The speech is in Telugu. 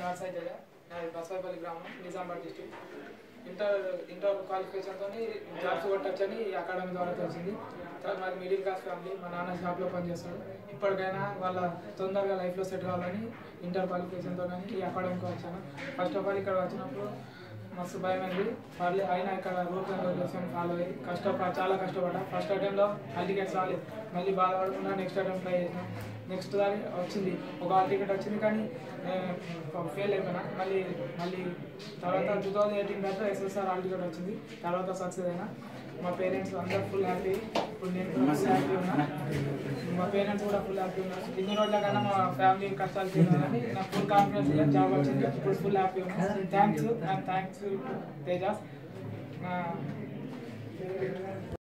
నర్సై జగ నాది బసవాపల్లి గ్రామం నిజామాబాద్ డిస్టిక్ ఇంటర్ ఇంటర్ క్వాలిఫికేషన్తో జాబ్స్ కొట్టచ్చని అకాడమీ ద్వారా తెలిసింది తర్వాత మాది మిడిల్ క్లాస్ ఫ్యామిలీ మా నాన్న షాప్లో పనిచేస్తాడు ఇప్పటికైనా వాళ్ళ తొందరగా లైఫ్లో సెటిల్ కావాలని ఇంటర్ క్వాలిఫికేషన్తో ఈ అకాడమీకి వచ్చాను ఫస్ట్ ఆఫ్ ఆల్ ఇక్కడ వచ్చినప్పుడు మస్తు భయం అయింది పర్లే అయినా ఇక్కడ రూల్స్ అండ్ రెగ్యులేషన్ ఫాలో అయ్యి కష్టపడ చాలా కష్టపడ్డా ఫస్ట్ అటెంప్ట్లో హాల్ టికెట్స్ రాలేదు మళ్ళీ బాధపడకుండా నెక్స్ట్ అటెంప్ట్ ట్రై చేసిన నెక్స్ట్ దాని వచ్చింది ఒక హాల్ టికెట్ వచ్చింది కానీ ఫెయిల్ అయిపోయినా మళ్ళీ మళ్ళీ తర్వాత టూ థౌజండ్ ఎయిటీన్ దాకా ఎస్ఎస్ఆర్ హాల్ టికెట్ వచ్చింది తర్వాత సక్సెస్ అయినా మా పేరెంట్స్ అందరు ఫుల్ హ్యాపీ ఇప్పుడు నేను కూడా ఫుల్ హ్యాపీ ఉన్నా మా పేరెంట్స్ కూడా ఫుల్ హ్యాపీ ఉన్నారు ఇన్ని రోజుల కన్నా మా ఫ్యామిలీ కష్టాలు తిన్నారని నాకు ఫుల్ కాన్ఫిడెన్స్ జాబ్ వచ్చింది ఇప్పుడు ఫుల్ హ్యాపీ ఉన్నా థ్యాంక్స్ అండ్ థ్యాంక్స్ తేజాస్